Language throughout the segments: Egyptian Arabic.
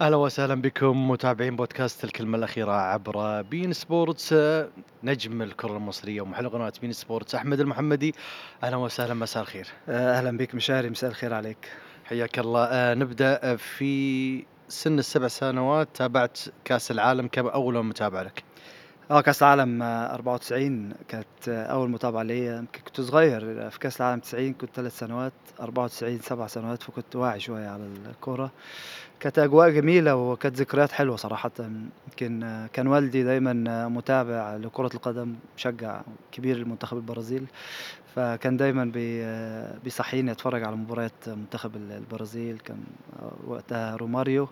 اهلا وسهلا بكم متابعين بودكاست الكلمه الاخيره عبر بين سبورتس آه، نجم الكره المصريه ومحل قناه بين سبورتس احمد المحمدي اهلا وسهلا مساء الخير آه، اهلا بك مشاري مساء الخير عليك حياك الله آه، نبدا آه، في سن السبع سنوات تابعت كاس العالم كاول متابعه لك اه كاس العالم آه، 94 كانت آه، اول متابعه ليا يمكن كنت صغير آه، في كاس العالم 90 كنت ثلاث سنوات 94 سبع سنوات فكنت واعي شويه على الكوره كانت اجواء جميله وكانت ذكريات حلوه صراحه يمكن آه، كان والدي دايما آه، متابع لكره القدم مشجع كبير لمنتخب البرازيل فكان دايما بي آه، بيصحيني اتفرج على مباريات منتخب ال- البرازيل كان آه، وقتها روماريو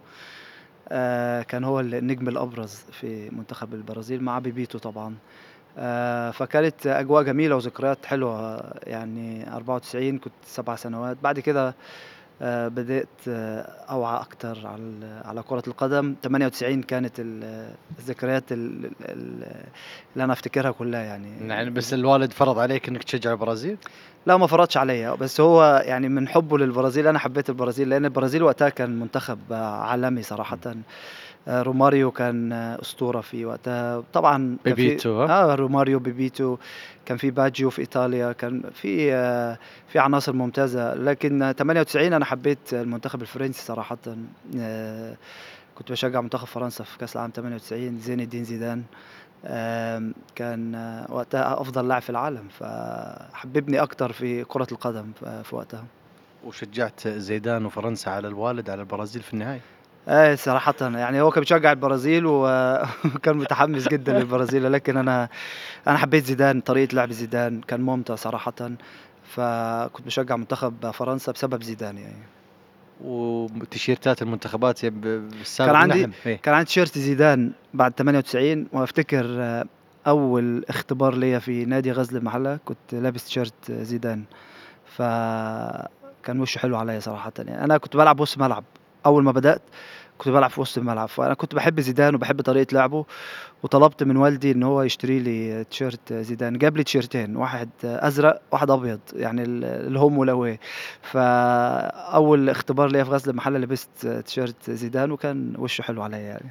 آه، كان هو النجم الابرز في منتخب البرازيل مع بيبيتو طبعا آه، فكانت اجواء جميله وذكريات حلوه يعني 94 كنت سبع سنوات بعد كده آه، بدأت آه، أوعى أكتر على ال- على كرة القدم 98 كانت ال- الذكريات ال- ال- اللي أنا أفتكرها كلها يعني يعني بس الوالد فرض عليك انك تشجع البرازيل لا ما فرطش عليا بس هو يعني من حبه للبرازيل أنا حبيت البرازيل لأن البرازيل وقتها كان منتخب آه، عالمي صراحة آه، روماريو كان آه، أسطورة في وقتها طبعا كان في- بيبيتو، ها؟ اه روماريو بيبيتو كان في باجيو في إيطاليا كان في آه، في عناصر ممتازة لكن 98 أنا حبيت المنتخب الفرنسي صراحة آه، كنت بشجع منتخب فرنسا في كأس العالم 98 زين الدين زيدان آم، كان آه، وقتها أفضل لاعب في العالم فحببني أكتر في كرة القدم ف- في وقتها وشجعت زيدان وفرنسا على الوالد على البرازيل في النهايه ايه صراحة يعني هو كان بيشجع البرازيل و- وكان متحمس جدا للبرازيل لكن انا انا حبيت زيدان طريقة لعب زيدان كان ممتع صراحة فكنت بشجع منتخب فرنسا بسبب زيدان يعني وتيشيرتات المنتخبات ب- بالسابق كان عندي- نعم. إيه. كان عندي تيشيرت زيدان بعد 98 وافتكر آه، اول اختبار ليا في نادي غزل المحله كنت لابس تيشيرت زيدان فكان وشه حلو عليا صراحه يعني انا كنت بلعب وسط ملعب اول ما بدات كنت بلعب في وسط الملعب فانا كنت بحب زيدان وبحب طريقه لعبه وطلبت من والدي ان هو يشتري لي تيشيرت زيدان جاب لي تيشيرتين واحد ازرق واحد ابيض يعني ال- الهوم والاوي فاول اختبار ليا في غزل المحله لبست تيشيرت زيدان وكان وشه حلو عليا يعني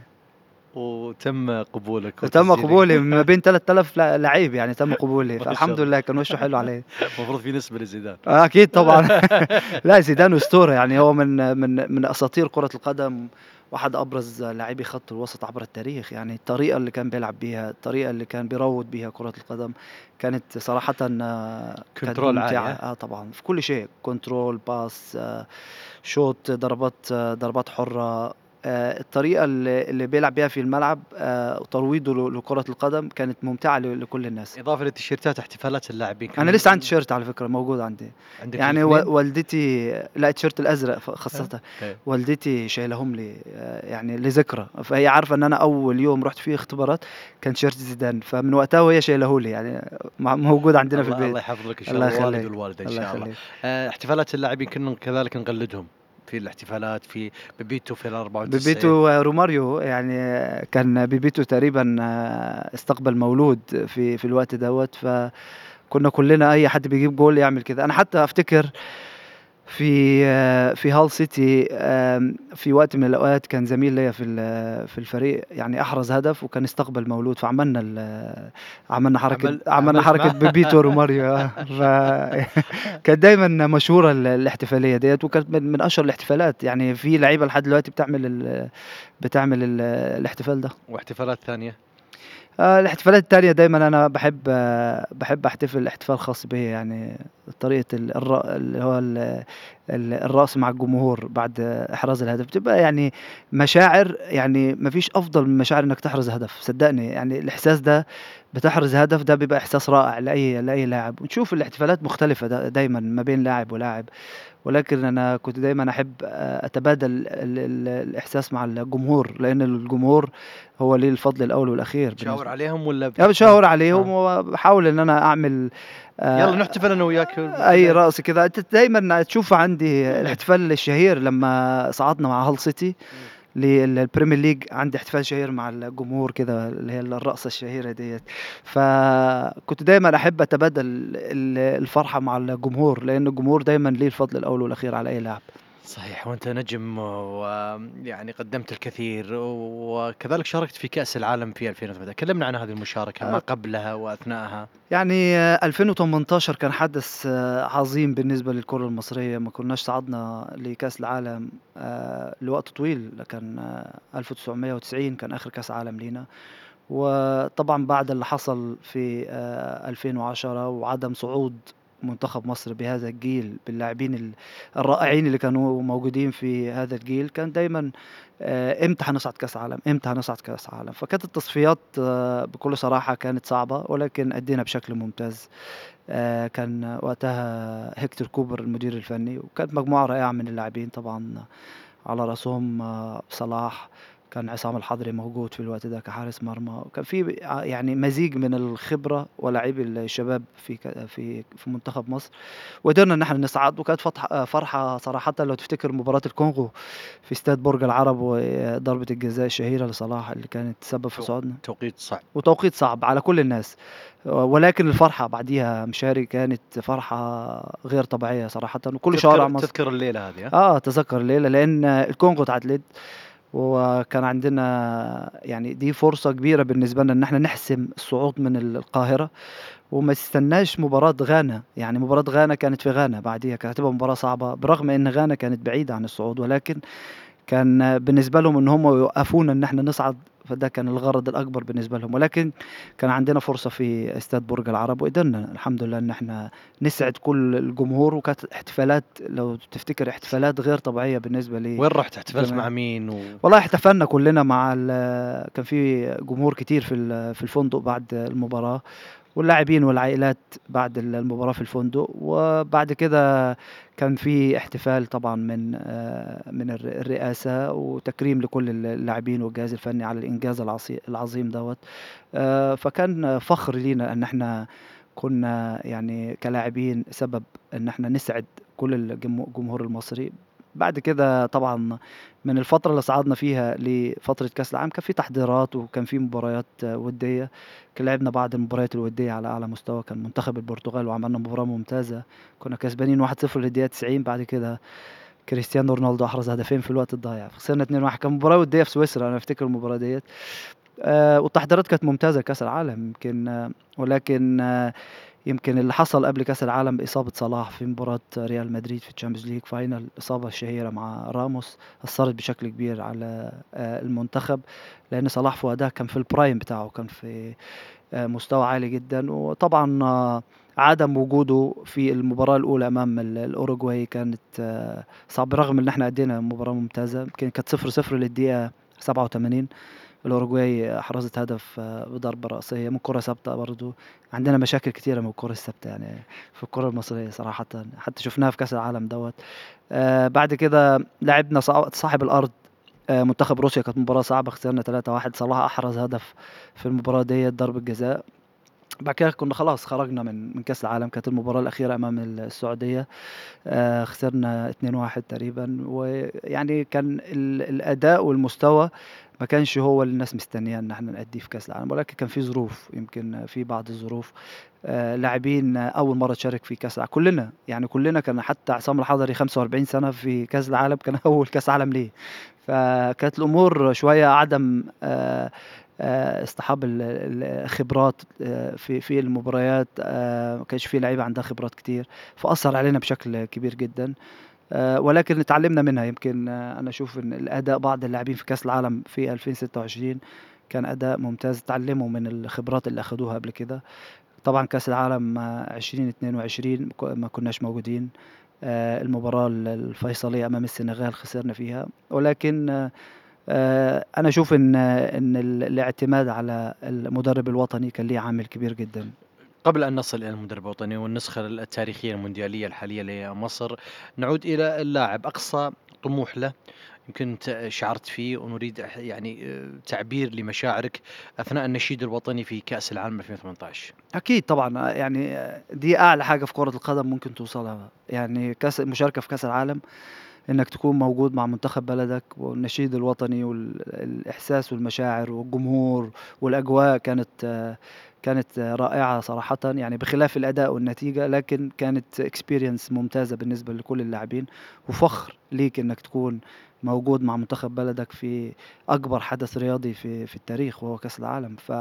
وتم قبولك تم وتسجيلك. قبولي ما بين 3000 لع- لعيب يعني تم قبولي ما شاء فالحمد الله. لله كان وشه حلو عليه المفروض في نسبه لزيدان آه، اكيد طبعا لا زيدان اسطوره يعني هو من من من اساطير كره القدم واحد ابرز لاعبي خط الوسط عبر التاريخ يعني الطريقه اللي كان بيلعب بيها الطريقه اللي كان بيروض بيها كره القدم كانت صراحه آه، كانت كنترول عالي، ممتعة. ها؟ اه طبعا في كل شيء كنترول باس آه، شوط ضربات آه، ضربات حره آه، الطريقه اللي اللي بيلعب بيها في الملعب آه، ترويضه ل- لكره القدم كانت ممتعه ل- لكل الناس اضافه للتيشيرتات احتفالات اللاعبين انا لسه عندي تيشيرت على فكره موجود عندي عندك يعني و- الاثنين؟ والدتي لا التيشيرت الازرق ف- خاصه إيه. والدتي شايلهم لي آه، يعني لذكرى فهي عارفه ان انا اول يوم رحت فيه اختبارات كان تيشيرت زيدان فمن وقتها وهي شايله لي يعني مع- موجود عندنا في الله, البيت الله يحفظ لك ان شاء الله الله الوالد يخليك. والوالده ان الله شاء الله يخليك آه، احتفالات اللاعبين كنا كذلك نقلدهم في الاحتفالات في ببيتو في ال 94 بيبيتو روماريو يعني كان بيبيتو تقريبا آه، استقبل مولود في في الوقت دوت فكنا كلنا اي حد بيجيب جول يعمل كده انا حتى افتكر في آه، في هال سيتي آم، في وقت من الاوقات كان زميل ليا في ال- في الفريق يعني احرز هدف وكان استقبل مولود فعملنا ال- عملنا حركه عمل- عملنا عملت حركه معاه؟ بيبيتو روماريو آه. ف كانت دايما مشهوره ال- الاحتفاليه ديت وكانت من, من اشهر الاحتفالات يعني في لعيبه لحد دلوقتي بتعمل ال بتعمل ال الاحتفال ده واحتفالات ثانيه آه الاحتفالات التانية دايما انا بحب آه بحب احتفل احتفال خاص بيا يعني طريقة ال- الر- اللي هو ال- ال- الرقص مع الجمهور بعد احراز الهدف بتبقى يعني مشاعر يعني مفيش افضل من مشاعر انك تحرز هدف صدقني يعني الاحساس ده بتحرز هدف ده بيبقى احساس رائع لاي لاي لاعب ونشوف الاحتفالات مختلفة دا دايما ما بين لاعب ولاعب ولكن انا كنت دايما احب آه، اتبادل ال- ال- الاحساس مع الجمهور لان الجمهور هو ليه الفضل الاول والاخير تشاور بالنسبة- عليهم ولا أنا بشاور عليهم وبحاول ان انا اعمل آه، يلا نحتفل انا وياك اي رأس كده انت دايما تشوف عندي الاحتفال الشهير لما صعدنا مع هال سيتي للبريمير ليج عندي احتفال شهير مع الجمهور كده اللي هي الرقصه الشهيره ديت فكنت دايما احب اتبادل ال- الفرحه مع الجمهور لان الجمهور دايما ليه الفضل الاول والاخير على اي لاعب صحيح وأنت نجم ويعني قدمت الكثير وكذلك شاركت في كأس العالم في 2008 كلمنا عن هذه المشاركة ما آه، قبلها وأثناءها يعني 2018 كان حدث آه، عظيم بالنسبة للكرة المصرية ما كناش صعدنا لكأس العالم آه، لوقت طويل كان آه، 1990 كان آخر كأس عالم لينا وطبعا بعد اللي حصل في آه، 2010 وعدم صعود منتخب مصر بهذا الجيل باللاعبين ال- الرائعين اللي كانوا موجودين في هذا الجيل كان دايما آه، امتى هنصعد كاس عالم امتى هنصعد كاس عالم فكانت التصفيات آه، بكل صراحة كانت صعبة ولكن أدينا بشكل ممتاز آه، كان وقتها هيكتور كوبر المدير الفني وكانت مجموعة رائعة من اللاعبين طبعا على رأسهم آه، صلاح كان عصام الحضري موجود في الوقت ده كحارس مرمى وكان في ع- يعني مزيج من الخبرة ولاعبي الشباب في ك- في في منتخب مصر وقدرنا ان احنا نصعد وكانت فتح- آه، فرحة صراحة لو تفتكر مباراة الكونغو في استاد برج العرب وضربة الجزاء الشهيرة لصلاح اللي كانت سبب في تو- صعودنا توقيت صعب وتوقيت صعب على كل الناس ولكن الفرحة بعديها مشاري كانت فرحة غير طبيعية صراحةً، وكل شوارع تذكر مصر تذكر الليلة هذه ها؟ آه أتذكر الليلة لأن الكونغو اتعادلت، وكان عندنا يعني دي فرصة كبيرة بالنسبة لنا إن إحنا نحسم الصعود من ال القاهرة، وما استناش مباراة غانا، يعني مباراة غانا كانت في غانا بعديها كانت هتبقى مباراة صعبة، بالرغم إن غانا كانت بعيدة عن الصعود، ولكن كان بالنسبة لهم إن هم يوقفونا إن إحنا نصعد، فده كان الغرض الأكبر بالنسبة لهم، ولكن كان عندنا فرصة في استاد برج العرب وقدرنا الحمد لله إن إحنا نسعد كل الجمهور، وكانت احتفالات لو تفتكر احتفالات غير طبيعية بالنسبة ل وين رحت احتفلت الجماهير. مع مين و... والله احتفلنا كلنا مع ال كان في جمهور كتير في ال في الفندق بعد المباراة، واللاعبين والعائلات بعد ال المباراة في الفندق، وبعد كده كان في احتفال طبعًا من آآ من الر الرئاسة وتكريم لكل ال اللاعبين والجهاز الفني على الإنجاز العظي العظيم دوّة، آآ فكان فخر لينا إن إحنا كنا يعني كلاعبين سبب إن إحنا نسعد كل الجم الجمهور المصري. بعد كده طبعًا من الفترة اللي صعدنا فيها لفترة كأس العالم كان في تحضيرات وكان في مباريات ودية، ك لعبنا بعض المباريات الودية على أعلى مستوى، كان منتخب البرتغال وعملنا مباراة ممتازة، كنا كسبانين 1-0 للدقيقة 90 بعد كده كريستيانو رونالدو أحرز هدفين في الوقت الضايع، فخسرنا 2-1 كان مباراة ودية في سويسرا أنا أفتكر المباراة ديّة، آآ والتحضيرات كانت ممتازة لكأس العالم يمكن ولكن يمكن اللي حصل قبل كأس العالم إصابة صلاح في مباراة ريال مدريد في الChampions League final الإصابة الشهيرة مع راموس أثّرت بشكل كبير على آآ المنتخب، لأن صلاح في وقتها كان في الprime بتاعه، كان في آآ مستوى عالي جدًا، وطبعًا عدم وجوده في المباراة الأولى أمام ال الأوروجواي كانت صعب بالرغم إن إحنا أدينا مباراة ممتازة، يمكن كانت 0-0 للدقيقة 87 الأوروجواي أحرزت هدف بضربة رأسية من كرة ثابتة برضه، عندنا مشاكل كتيرة من الكرة الثابتة يعني في الكرة المصرية صراحةً، حتى شُفناها في كأس العالم دوّة، آآ بعد كده لعبنا صا صاحب الأرض آآ منتخب روسيا كانت مباراة صعبة خسرنا 3-1 صلاح أحرز هدف في المباراة ديّة ضربة جزاء، بعد كده كنا خلاص خرجنا من من كأس العالم، كانت المباراة الأخيرة أمام ال السعودية آآ خسرنا 2-1 تقريبًا، ويعني كان ال الأداء والمستوى ما كانش هو اللي الناس مستنياه إن إحنا نأديه في كأس العالم، ولكن كان في ظروف، يمكن في بعض الظروف آآ لاعبين أول مرة تشارك في كأس الع كلنا، يعني كلنا كان حتى عصام الحضري 45 سنة في كأس العالم كان أول كأس عالم ليه، فكانت الأمور شوية عدم آآ آآ اصطحاب ال ال الخبرات آآ في في المباريات آآ ما كانش في لعيبة عندها خبرات كتير، فأثّر علينا بشكل كبير جدًا، آآ ولكن اتعلمنا منها، يمكن أنا أشوف إن الأداء بعض اللاعبين في كأس العالم في 2026 كان أداء ممتاز، اتعلموا من الخبرات اللي أخدوها قبل كده، طبعًا كأس العالم 2022 ك ما كناش موجودين، آآ المباراة ال الفيصلية أمام السنغال خسرنا فيها، ولكن آآ أنا أشوف إن إن ال الاعتماد على المدرب الوطني كان ليه عامل كبير جدًا. قبل أن نصل إلى المدرب الوطني والنسخة التاريخية المونديالية الحالية لمصر، نعود إلى اللاعب، أقصى طموح له يمكن أنت شعرت فيه ونريد ح يعني آآ تعبير لمشاعرك أثناء النشيد الوطني في كأس العالم 2018. أكيد طبعًا، يعني دي أعلى حاجة في كرة القدم ممكن توصلها، يعني كأس المشاركة في كأس العالم إنك تكون موجود مع منتخب بلدك والنشيد الوطني والإحساس والمشاعر والجمهور والأجواء كانت كانت رائعة صراحةً، يعني بخلاف الأداء والنتيجة، لكن كانت experience ممتازة بالنسبة لكل اللاعبين، وفخر ليك إنك تكون موجود مع منتخب بلدك في أكبر حدث رياضي في في التاريخ وهو كأس العالم، ف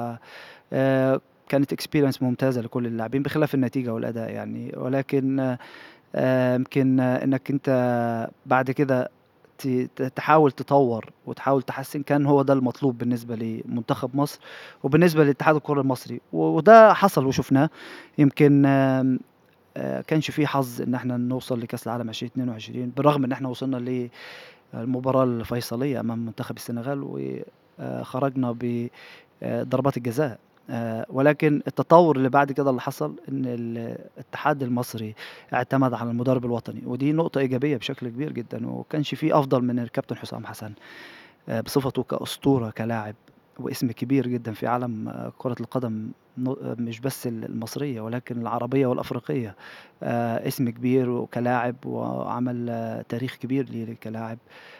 آآ كانت experience ممتازة لكل اللاعبين بخلاف النتيجة والأداء يعني، ولكن آآ يمكن إنك أنت بعد كده ت ت تحاول تطوّر وتحاول تحسّن، كان هو ده المطلوب بالنسبة لمنتخب مصر وبالنسبة لاتحاد الكرة المصري، و وده حصل وشُفناه، يمكن آمم آآ كانش في حظ إن إحنا نوصل لكأس العالم 2022 بالرغم إن إحنا وصلنا للمباراة الفيصلية أمام منتخب السنغال و آآ خرجنا ب آآ ضربات الجزاء، آآ ولكن التطوّر اللي بعد كده اللي حصل إن الاتحاد المصري اعتمد على المدرب الوطني، ودي نقطة إيجابية بشكل كبير جدًا، وما كانش في أفضل من الكابتن حسام حسن آآ بصفته كأسطورة كلاعب واسم كبير جدًا في عالم كرة القدم ن مش بس ال المصرية ولكن العربية والأفريقية، آآ اسم كبير وكلاعب وعمل تاريخ كبير ليه كلاعب،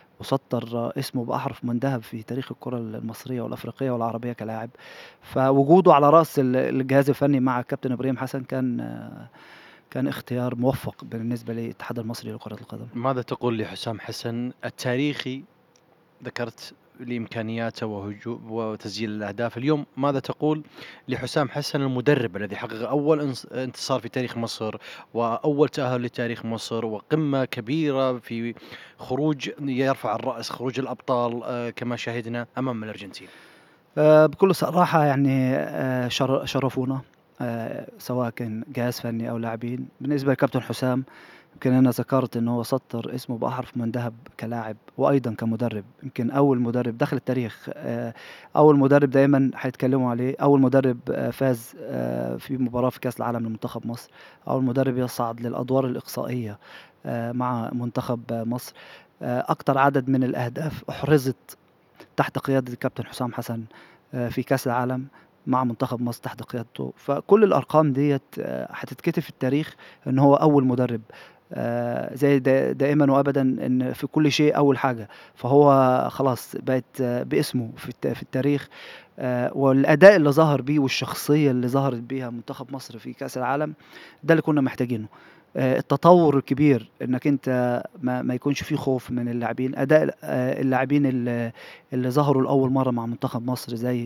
وسطّر اسمه بأحرف من دهب في تاريخ الكرة المصرية والأفريقية والعربية كلاعب، فوجوده على رأس ال الجهاز الفني مع الكابتن إبراهيم حسن كان كان اختيار موفّق بالنسبة للاتحاد المصري لكرة القدم. ماذا تقول لحسام حسن التاريخي؟ ذكرت لإمكانياته وهجو وتسجيل الأهداف، اليوم ماذا تقول لحسام حسن المدرب الذي حقق أول انص انتصار في تاريخ مصر، وأول تأهل لتاريخ مصر، وقمة كبيرة في خروج يرفع الرأس، خروج الأبطال آآ كما شهدنا أمام الأرجنتين؟ آآ بكل صراحة يعني آآ شر شرفونا آآ سواء كان جهاز فني أو لاعبين، بالنسبة للكابتن حسام يمكن أنا ذكرت إن هو سطّر اسمه بأحرف من دهب كلاعب وأيضًا كمدرب، يمكن أول مدرب دخل التاريخ آآ أول مدرب دايمًا هيتكلموا عليه، أول مدرب فاز آآ في مباراة في كأس العالم لمنتخب مصر، أول مدرب يصعد للأدوار الإقصائية آآ مع منتخب مصر، آآ أكتر عدد من الأهداف أُحرزت تحت قيادة الكابتن حسام حسن آآ في كأس العالم مع منتخب مصر تحت قيادته، فكل الأرقام ديّة هتتكتب في التاريخ إن هو أول مدرب آآ زي دا دائمًا وأبدًا إن في كل شيء أول حاجة، فهو خلاص بقت باسمه في الت في التاريخ آآ والأداء اللي ظهر بيه والشخصية اللي ظهرت بيها منتخب مصر في كأس العالم، ده اللي كنا محتاجينه. آآ التطوّر الكبير إنك أنت ما ما يكونش في خوف من اللاعبين، أداء آآ اللاعبين ال اللي ظهروا لأول مرّة مع منتخب مصر زي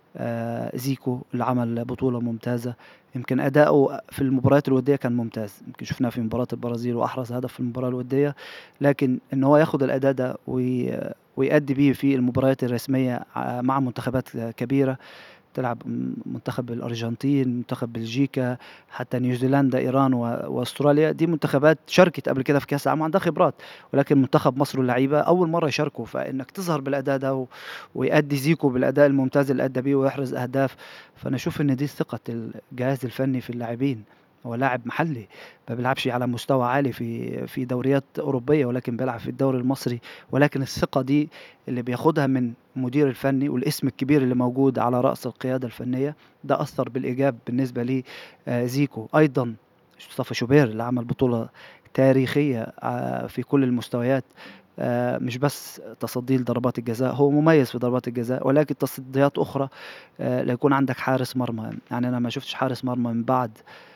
آآ زيكو اللي عمل بطولة ممتازة، يمكن أداؤه في المباريات الودية كان ممتاز، يمكن شُفناه في مباراة البرازيل وأحرز هدف في المباراة الودية، لكن إن هو ياخد الأداء ده وي ويأدّي بيه في المباريات الرسمية ع مع منتخبات كبيرة، تلعب منتخب الأرجنتين، منتخب بلجيكا، حتى نيوزيلندا، إيران و وأستراليا، دي منتخبات شاركت قبل كده في كأس العالم وعندها خبرات، ولكن منتخب مصر واللعيبة أول مرّة يشاركوا، فإنك تظهر بالأداء ده و ويأدّي زيكو بالأداء الممتاز اللي أدّى بيه ويحرز أهداف، فأنا أشوف إن دي ثقة الجهاز الفني في اللاعبين، هو لاعب محلي ما بيلعبش على مستوى عالي في في دوريات أوروبية، ولكن بيلعب في الدوري المصري، ولكن الثقة دي اللي بياخدها من المدير الفني والاسم الكبير اللي موجود على رأس القيادة الفنية، ده أثّر بالإيجاب بالنسبة ل آآ زيكو، أيضًا مصطفى شوبير اللي عمل بطولة تاريخية آآ في كل المستويات، آآ مش بس تصدّيه لضربات الجزاء، هو مميز في ضربات الجزاء، ولكن تصديات أخرى آآ ليكون عندك حارس مرمى، يعني أنا ما شُفتش حارس مرمى من بعد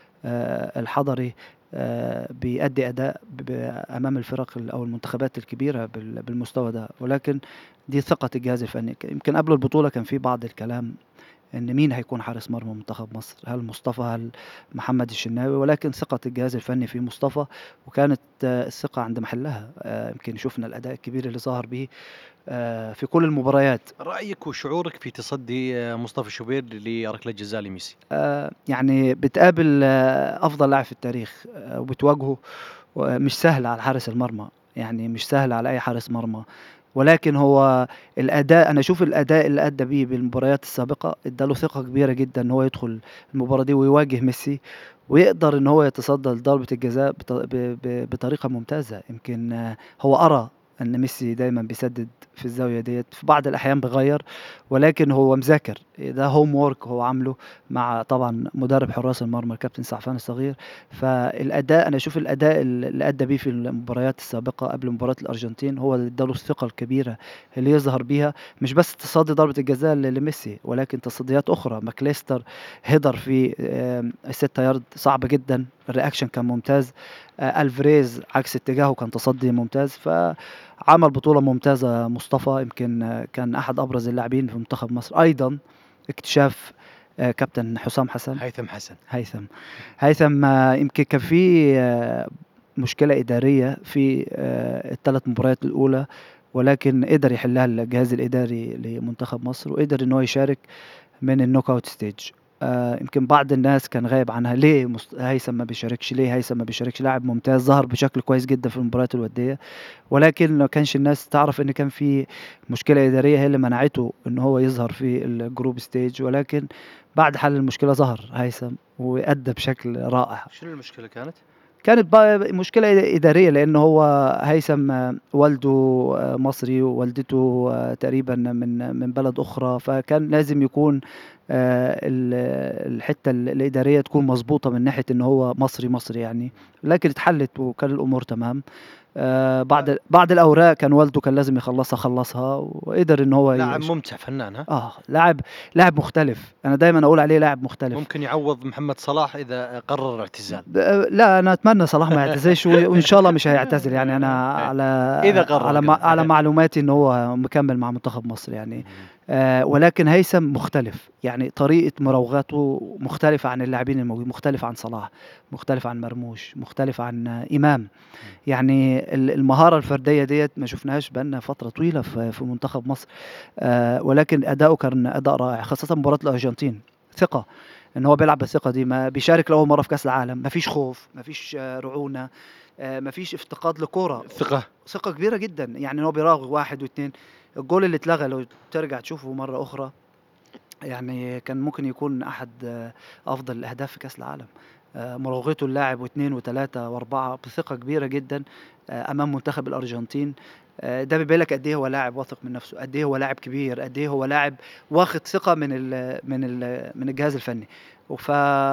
آآ الحضري آآ بيأدّي أداء ب أمام الفرق ال أو المنتخبات الكبيرة بال بالمستوى ده، ولكن دي ثقة الجهاز الفني، ك يمكن قبل البطولة كان في بعض الكلام إن مين هيكون حارس مرمى منتخب مصر، هل مصطفى، هل محمد الشناوي، ولكن ثقة الجهاز الفني في مصطفى، وكانت الثقة عند محلها، آآ يمكن شُفنا الأداء الكبير اللي ظهر بيه آآ في كل المباريات. رأيك وشعورك في تصدي مصطفى شوبير لركلة جزاء لميسي؟ آآ يعني بتقابل أفضل لاعب في التاريخ آآ وبتواجهه ومش سهل على حارس المرمى، يعني مش سهل على أي حارس مرمى، ولكن هو الأداء أنا أشوف الأداء اللي أدّى بيه بالمباريات السابقة ادّى له ثقة كبيرة جدًا إن هو يدخل المباراة دي ويواجه ميسي، ويقدر إن هو يتصدى لضربة الجزاء بط ب ب بطريقة ممتازة، يمكن هو قرا إن ميسي دايمًا بيسدد في الزاوية ديّة، في بعض الأحيان بيغيّر، ولكن هو مذاكر، ده homework هو عامله مع طبعًا مدرب حراس المرمى الكابتن سعفان الصغير، فالأداء أنا أشوف الأداء ال اللي أدّى بيه في المباريات السابقة قبل مباراة الأرجنتين هو اللي ادّى له الثقة الكبيرة اللي يظهر بيها، مش بس تصدي ضربة الجزاء ل لميسي، ولكن تصديات أخرى، ماكليستر header في آمم ال6 يارد صعب جدًا، الreaction كان ممتاز، آآ ألفاريز عكس اتجاهه كان تصدي ممتاز، فعمل بطولة ممتازة مصطفى، يمكن كان أحد أبرز اللاعبين في منتخب مصر، أيضًا اكتشاف آآ كابتن حسام حسن. هيثم حسن. هيثم، هيثم يمكن كان في مشكلة إدارية في آآ ال3 مباريات الأولى، ولكن قدر يحلها الجهاز الإداري لمنتخب مصر، وقدر إن هو يشارك من الknockout stage آآ يمكن بعض الناس كان غايب عنها، ليه مست هيثم ما بيشاركش، ليه هيثم ما بيشاركش؟ لاعب ممتاز ظهر بشكل كويس جدًا في المباريات الودية، ولكن ما كانش الناس تعرف إن كان في مشكلة إدارية هي اللي منعته إن هو يظهر في الgroup stage ولكن بعد حل المشكلة ظهر هيثم وأدّى بشكل رائع. شنو المشكلة كانت؟ كانت بقى مشكلة إدارية، لإن هو هيثم والده مصري ووالدته تقريبًا من من بلد أخرى، فكان لازم يكون آآ ال الحتّة ال الإدارية تكون مضبوطة من ناحية إن هو مصري، مصري يعني، لكن اتحلت وكان الأمور تمام. آآ بعض بعض الأوراق كان والده كان لازم يخلّصها خلّصها، وقدر إن هو لاعب يش ممتع فنان ها؟ آه، لاعب لاعب مختلف، أنا دايمًا أقول عليه لاعب مختلف. ممكن يعوّض محمد صلاح إذا قرر الاعتزال. ب لا أنا أتمنى صلاح ما يعتزلش و وإن شاء الله مش هيعتزل يعني أنا على إذا قرر على م كمان. على معلوماتي إن هو مكمّل مع منتخب مصر يعني. آآ ولكن هيثم مختلف، يعني طريقة مراوغاته مختلفة عن اللاعبين الموجودين، مختلف عن صلاح، مختلف عن مرموش، مختلف عن إمام، يعني ال المهارة الفردية ديّة ما شُفناهاش بقى لنا فترة طويلة في في منتخب مصر، آآ ولكن أداؤه كان أداء رائع، خاصةً مباراة الأرجنتين، ثقة، إن هو بيلعب بالثقة دي، ما بيشارك لأول مرّة في كأس العالم، ما فيش خوف، ما فيش رعونة، آآ ما فيش افتقاد لكورة، ثقة. ثقة كبيرة جدًا، يعني إن هو بيراوغ 1 و2 الجول اللي اتلغى لو ترجع تشوفه مرّة أخرى، يعني كان ممكن يكون أحد أفضل الأهداف في كأس العالم، آآ مراوغته للاعب و2 و3 و4 بثقة كبيرة جدًا آآ أمام منتخب الأرجنتين، آآ ده بيبين لك قد إيه هو لاعب واثق من نفسه، قد إيه هو لاعب كبير، قد إيه هو لاعب واخد ثقة من ال من ال من الجهاز الفني، وف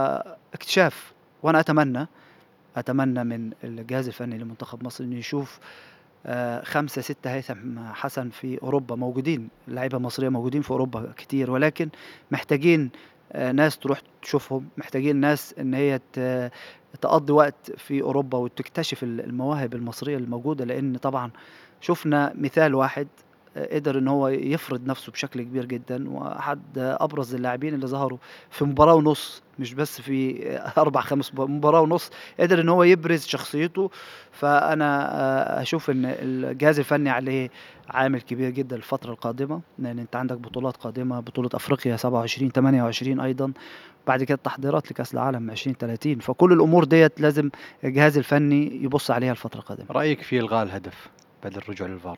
اكتشاف، وأنا أتمنى، أتمنى من الجهاز الفني لمنتخب مصر إنه يشوف آآ 5، 6 هيثم حسن في أوروبا موجودين، لعيبة مصرية موجودين في أوروبا كتير، ولكن محتاجين آآ ناس تروح تشوفهم، محتاجين ناس إن هي ت تقضّي وقت في أوروبا وتكتشف ال المواهب المصرية الموجودة، لإن طبعًا شُفنا مثال واحد آآ قدر إن هو يفرض نفسه بشكل كبير جدًا، وأحد أبرز اللاعبين اللي ظهروا في مباراة ونُص، مش بس في 4، 5 مب مباراة ونُص، قدر إن هو يبرز شخصيته، فأنا آآ أشوف إن الجهاز الفني عليه عامل كبير جدًا الفترة القادمة، لإن أنت عندك بطولات قادمة، بطولة أفريقيا 27، 28 أيضًا، بعد كده التحضيرات لكأس العالم 2030 فكل الأمور ديّة لازم الجهاز الفني يبُص عليها الفترة القادمة. رأيك في إلغاء الهدف بعد الرجوع للVAR؟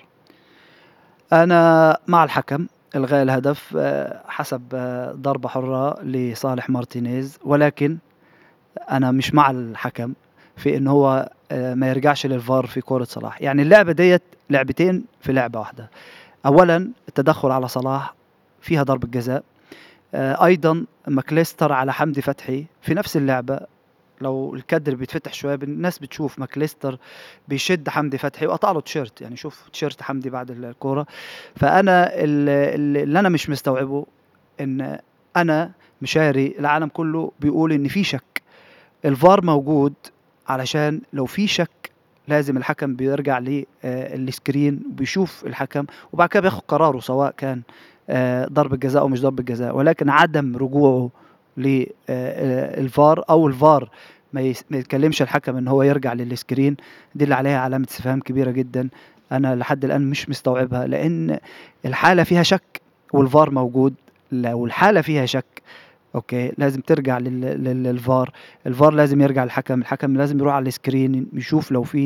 أنا مع الحكم، إلغاء الهدف آآ حسب ضربة حرة لصالح مارتينيز، ولكن أنا مش مع الحكم في إن هو آآ ما يرجعش للVAR في كورة صلاح، يعني اللعبة ديّة لعبتين في لعبة واحدة، أولًا التدخُّل على صلاح فيها ضربة جزاء، آآ أيضًا ماكليستر على حمدي فتحي في نفس اللعبة، لو الكادر بيتفتح شوية ب الناس بتشوف ماكليستر بيشد حمدي فتحي وقطع له تيشيرت، يعني شوف تيشيرت حمدي بعد الكورة، فأنا ال ال اللي أنا مش مستوعبه إن أنا مشاري العالم كله بيقول إن في شك، الVAR موجود علشان لو في شك لازم الحكم بيرجع ل آآ الscreen بيشوف الحكم، وبعد كده بياخد قراره سواء كان آآ ضربة جزاء أو مش ضربة جزاء، ولكن عدم رجوعه ل آآ الVAR أو الVAR ما يس ما يكلمش الحكم إن هو يرجع للscreen دي اللي عليها علامة استفهام كبيرة جدًا، أنا لحد الآن مش مستوعبها، لإن الحالة فيها شك والVAR موجود، لو الحالة فيها شك أوكي، لازم ترجع لل لل للVAR، الVAR لازم يرجع للحكم، الحكم لازم يروح على الscreen يشوف لو في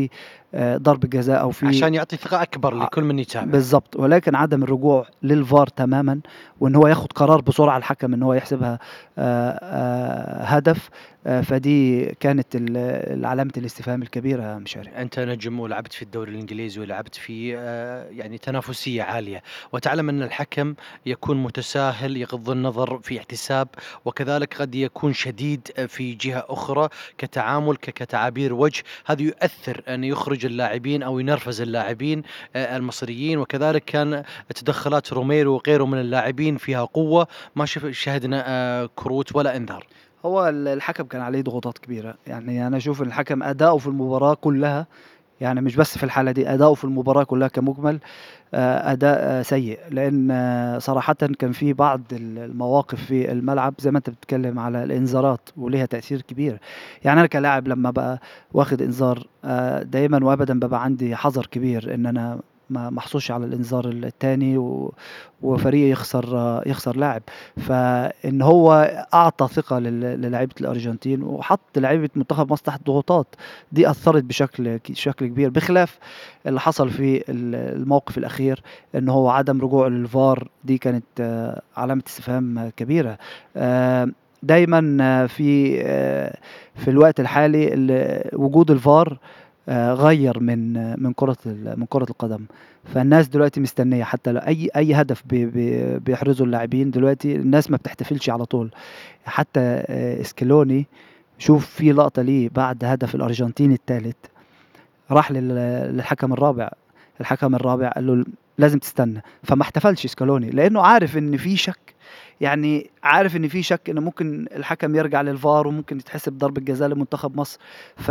آه، ضربة جزاء أو في عشان يعطي ثقة أكبر ع لكل من يتابع. بالضبط، ولكن عدم الرجوع للVAR تمامًا، وإن هو ياخد قرار بسرعة الحكم إن هو يحسبها آآ آآ هدف، آآ فدي كانت ال العلامة الاستفهام الكبيرة مشاري. أنت نجم ولعبت في الدوري الإنجليزي ولعبت في آآ يعني تنافسية عالية، وتعلم أن الحكم يكون متساهل يغض النظر في احتساب، وكذلك قد يكون شديد في جهة أخرى كتعامل ك كتعابير وجه، هذا يؤثر أن يخرج اللاعبين أو ينرفز اللاعبين آآ المصريين، وكذلك كان تدخلات روميرو وغيره من اللاعبين فيها قوة، ما شف شهدنا آآ كروت ولا إنذار. هو ال الحكم كان عليه ضغوطات كبيرة، يعني أنا أشوف إن الحكم أداؤه في المباراة كلها، يعني مش بس في الحالة دي، أداؤه في المباراة كلها كمُجمل آآ أداء سيء، لإن صراحةً كان في بعض ال المواقف في الملعب زي ما أنت بتتكلم على الإنذارات وليها تأثير كبير، يعني أنا كلاعب لمّا أبقى واخد إنذار آآ دايمًا وأبدًا بابقى عندي حذر كبير إن أنا ما ما احصلش على الإنذار التاني و وفريقي يخسر يخسر لاعب، فإن هو أعطى ثقة لل للاعيبة الأرجنتين وحط لعيبة منتخب مصر تحت ضغوطات، دي أثّرت بشكل ك بشكل كبير، بخلاف اللي حصل في ال الموقف الأخير إن هو عدم رجوع للVAR دي كانت علامة استفهام كبيرة. آآ دايمًا في آآ في الوقت الحالي ال وجود الVAR آآ غيّر من من كرة ال من كرة القدم، فالناس دلوقتي مستنية حتى لو أي أي هدف بي بي بيحرزه اللاعبين دلوقتي الناس ما بتحتفلش على طول، حتى آآ سكالوني شوف في لقطة ليه بعد هدف الأرجنتين التالت، راح لل للحكم الرابع، الحكم الرابع قال له لازم تستنى، فما احتفلش سكالوني لإنه عارف إن في شك، يعني عارف إن في شك إن ممكن الحكم يرجع للVAR وممكن تتحسب ضربة جزاء لمنتخب مصر، ف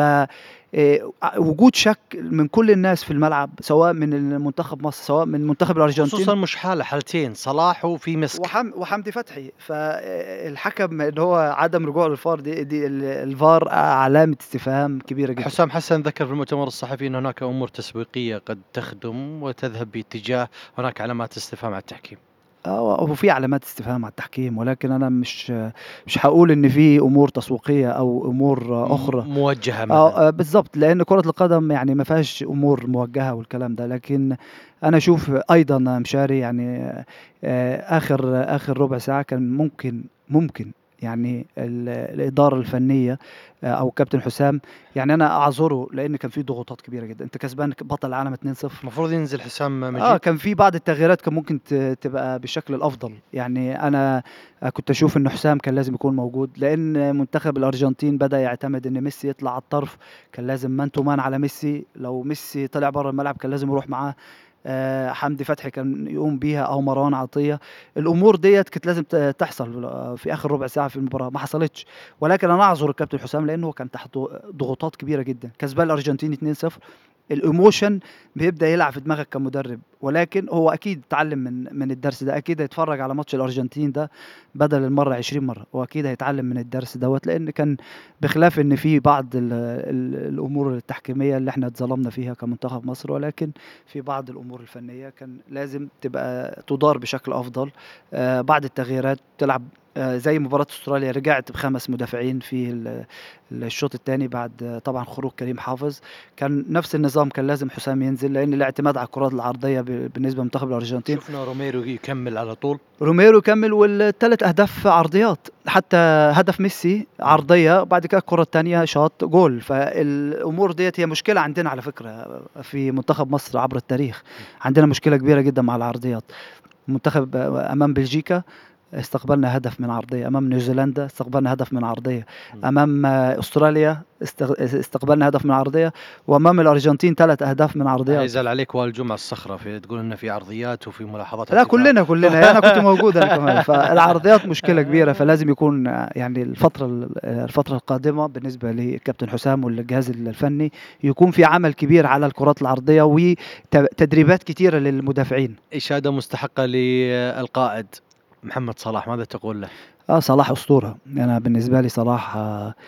آآ وجود شك من كل الناس في الملعب سواء من المنتخب مصر سواء من منتخب الأرجنتين خصوصًا مش حالة حالتين، صلاح وفي مسك. وحم وحمدي فتحي، فالحكم إن هو عدم رجوعه للVAR دي دي ال الVAR علامة استفهام كبيرة جدًا. حسام حسن ذكر في المؤتمر الصحفي أن هناك أمور تسويقية قد تخدم وتذهب باتجاه هناك علامات استفهام على التحكيم. آه، هو في علامات استفهام على التحكيم، ولكن أنا مش مش هاقول إن في أمور تسويقية أو أمور أخرى. م موجهة مثلًا. آه، بالضبط، لإن كرة القدم يعني ما فيهاش أمور موجهة والكلام ده، لكن أنا أشوف أيضًا مشاري يعني آآ آخر آخر ربع ساعة كان ممكن ممكن يعني ال الإدارة الفنية أو الكابتن حسام يعني أنا أعذره لإن كان في ضغوطات كبيرة جدًا، أنت كسبان بطل العالم 2-0 المفروض ينزل حسام مجيد. آه، كان في بعض التغييرات كان ممكن ت تبقى بالشكل الأفضل، يعني أنا كنت أشوف إنه حسام كان لازم يكون موجود، لإن منتخب الأرجنتين بدأ يعتمد إن ميسي يطلع على الطرف، كان لازم man to man على ميسي، لو ميسي طلع برّه الملعب كان لازم يروح معاه آآ حمدي فتحي كان يقوم بيها أو مروان عطية، الأمور ديّة كانت لازم ت تحصل في آخر ربع ساعة في المباراة، ما حصلتش، ولكن أنا أعذر الكابتن حسام لإنه هو كان تحت ضغوطات كبيرة جدًا، كسبان الأرجنتين 2-0 الemotion بيبدأ يلعب في دماغك كمدرب، ولكن هو أكيد اتعلم من من الدرس ده، أكيد هيتفرج على ماتش الأرجنتين ده بدل المرة 20 مرة، وأكيد هيتعلم من الدرس دوّة، لإن كان بخلاف إن في بعض ال ال الأمور التحكيمية اللي إحنا اتظلمنا فيها كمنتخب مصر، ولكن في بعض الأمور الفنية كان لازم تبقى تُدار بشكل أفضل، آآ بعض التغييرات تلعب آآ زي مباراة أستراليا رجعت ب5 مدافعين في ال الشوط التاني بعد طبعًا خروج كريم حافظ، كان نفس النظام كان لازم حسام ينزل لإن الاعتماد على الكرات العرضية ب بالنسبة لمنتخب الأرجنتين شفنا روميرو يكمل على طول. روميرو كمّل وال3 أهداف عرضيات، حتى هدف ميسي عرضية وبعد كده الكرة التانية شاط جول، فالأمور ديّة هي مشكلة عندنا على فكرة في منتخب مصر عبر التاريخ، عندنا مشكلة كبيرة جدًا مع العرضيات، منتخب أمام بلجيكا استقبلنا هدف من عرضية، أمام نيوزيلندا استقبلنا هدف من عرضية، أمام أستراليا استغ استقبلنا هدف من عرضية، وأمام الأرجنتين 3 أهداف من عرضيات. هيزعل عليك وائل جمعة الصخرة في تقول إن في عرضيات وفي ملاحظات لا ارتفاع. كلنا، كلنا، أنا كنت موجود أنا كمان، فالعرضيات مشكلة كبيرة، فلازم يكون يعني الفترة ال الفترة القادمة بالنسبة للكابتن حسام والجهاز الفني يكون في عمل كبير على الكرات العرضية وت تدريبات كتيرة للمدافعين. إشادة مستحقة للقائد محمد صلاح، ماذا تقول له؟ آه، صلاح أسطورة، أنا بالنسبة لي صلاح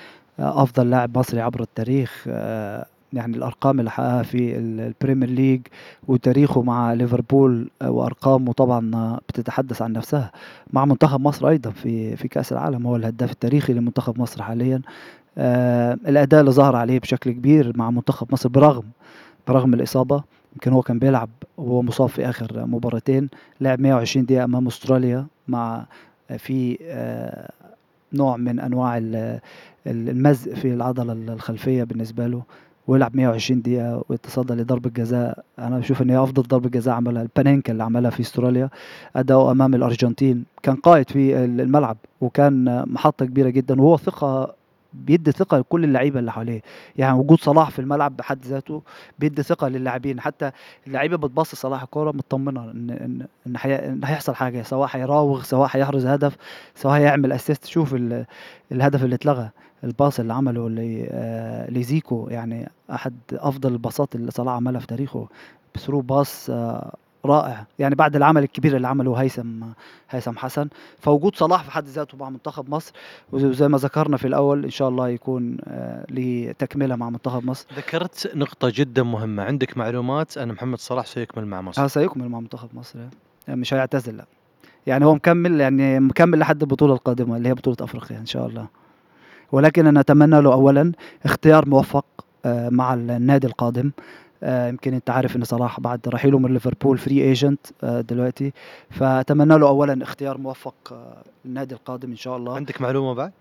أفضل لاعب مصري عبر التاريخ، يعني الأرقام اللي حققها في ال البريمير ليج وتاريخه مع ليفربول وأرقامه طبعًا بتتحدث عن نفسها، مع منتخب مصر أيضًا في في كأس العالم، هو الهداف التاريخي لمنتخب مصر حاليًا، آآ الأداء اللي ظهر عليه بشكل كبير مع منتخب مصر برغم رغم الإصابة، يمكن هو كان بيلعب وهو مصاب في آخر مباراتين، لعب 120 دقيقة أمام أستراليا مع في آآ نوع من أنواع ال ال المزق في العضلة ال الخلفية بالنسبة له، ويلعب 120 دقيقة ويتصدى لضربة جزاء أنا باشوف إن هي أفضل ضربة جزاء عملها البانينكا اللي عملها في أستراليا، أداؤه أمام الأرجنتين كان قائد في ال الملعب، وكان محطة كبيرة جدًا، وهو ثقة بيدّي ثقة لكل اللعيبة اللي حواليه، يعني وجود صلاح في الملعب بحد ذاته بيدّي ثقة للاعبين، حتى اللعيبة بتباصي لصلاح الكورة متطمنة إن إن إن هي إن هيحصل حاجة، سواء هيراوغ، سواء هيحرز هدف، سواء هيعمل assist شوف ال الهدف اللي اتلغى، الباص اللي عمله ل آآ لزيكو يعني أحد أفضل الباصات اللي صلاح عملها في تاريخه، through باص رائع، يعني بعد العمل الكبير اللي عمله هيثم هيثم حسن، فوجود صلاح في حد ذاته مع منتخب مصر وز وزي ما ذكرنا في الأول إن شاء الله يكون آآ ليه تكملة مع منتخب مصر. ذكرت نقطة جدًا مهمة، عندك معلومات أن محمد صلاح سيكمل مع مصر. آه سيكمل مع منتخب مصر يعني مش هيعتزل لأ، يعني هو مكمل يعني مكمل لحد البطولة القادمة اللي هي بطولة أفريقيا إن شاء الله، ولكن أنا أتمنى له أولًا اختيار موفق آآ مع ال النادي القادم، آآ يمكن أنت عارف إن صلاح بعد رحيله من ليفربول free agent آآ دلوقتي، فأتمنى له أولًا اختيار موفق للنادي القادم إن شاء الله. عندك معلومة بعد؟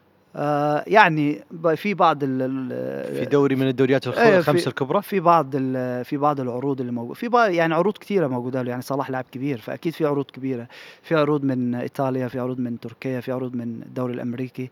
آآ يعني ب في بعض ال في ال دوري من الدوريات الخ أيوه الخمسة في الكبرى؟ في بعض ال في بعض العروض اللي موجو في بع يعني عروض كتيرة موجودة له، يعني صلاح لاعب كبير، فأكيد في عروض كبيرة، في عروض من إيطاليا، في عروض من تركيا، في عروض من الدوري الأمريكي،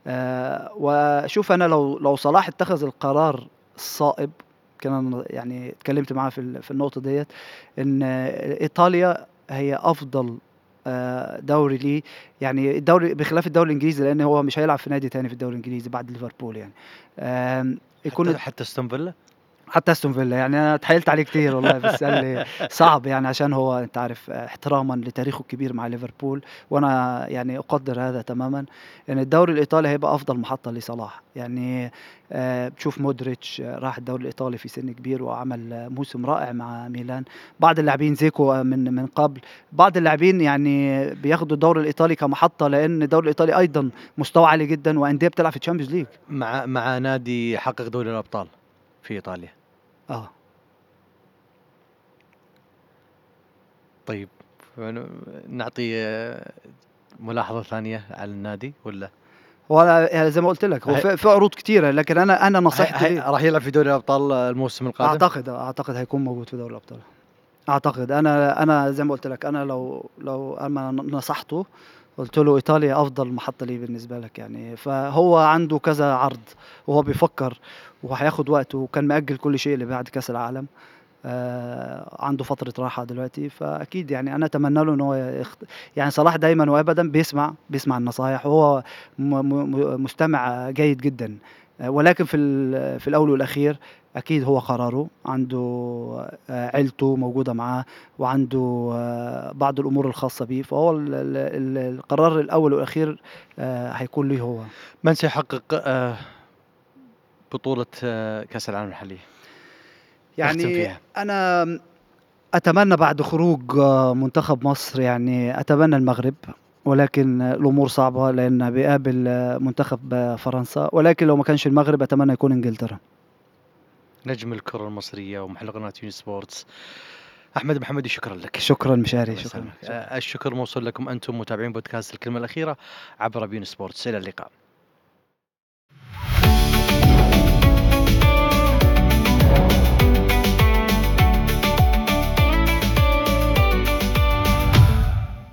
آآ وشوف أنا لو لو صلاح اتخذ القرار الصائب، يمكن أنا يعني اتكلمت معاه في ال في النقطة ديّة، إن إيطاليا هي أفضل آآ دوري ليه، يعني الدوري بخلاف الدوري الإنجليزي لأن هو مش هيلعب في نادي تاني في الدوري الإنجليزي بعد ليفربول يعني، آمم يكون حتى حتى أستون فيلا؟ حتى أستون فيلا، يعني أنا اتحايلت عليه كتير والله بس قال لي صعب يعني عشان هو أنت عارف احترامًا لتاريخه الكبير مع ليفربول، وأنا يعني أقدّر هذا تمامًا، إن الدوري الإيطالي هيبقى أفضل محطة لصلاح، يعني آآ بتشوف مودريتش راح الدوري الإيطالي في سن كبير وعمل موسم رائع مع ميلان، بعض اللاعبين زيكو من من قبل، بعض اللاعبين يعني بياخدوا الدوري الإيطالي كمحطة لأن الدوري الإيطالي أيضًا مستواه عالي جدًا وأندية بتلعب في الChampions League. مع مع نادي حقق دوري الأبطال في إيطاليا. آه. طيب ن نعطي ملاحظة ثانية على النادي والّا؟ هو أنا يعني زي ما قُلت لك هو هي في في عروض كتيرة، لكن أنا أنا هي نصيحتي هي ليه راح يلعب في دوري الأبطال الموسم القادم؟ أعتقد آه، أعتقد هيكون موجود في دوري الأبطال، أعتقد أنا أنا زي ما قُلت لك أنا لو لو أنا ن نصحته قُلت له إيطاليا أفضل محطة ليه بالنسبة لك يعني، فهو عنده كذا عرض وهو بيفكّر وهياخد وقته وكان مأجّل كل شيء لبعد كأس العالم، آآ عنده فترة راحة دلوقتي، فأكيد يعني أنا أتمنى له إن هو يخت يعني صلاح دايمًا وأبدًا بيسمع بيسمع النصايح وهو م م م مستمع جيد جدًا، ولكن في ال في الأول والأخير أكيد هو قراره، عنده آآ عيلته موجودة معاه وعنده بعض الأمور الخاصة بيه، فهو ال ال ال القرار الأول والأخير آآ هيكون ليه هو. من سيحقق آآ بطولة كأس العالم الحالية؟ نختم يعني فيها. أنا أتمنى بعد خروج منتخب مصر يعني أتمنى المغرب، ولكن الأمور صعبة لأن بيقابل منتخب فرنسا، ولكن لو ما كانش المغرب أتمنى يكون إنجلترا. نجم الكرة المصرية ومحلل قناة يوني سبورتس أحمد محمدي شكرًا لك. شكرًا مشاري، الله شكرًا، يسلمك. شكرًا. آآ الشكر موصول لكم أنتم متابعين بودكاست الكلمة الأخيرة عبر بيون سبورتس، إلى اللقاء.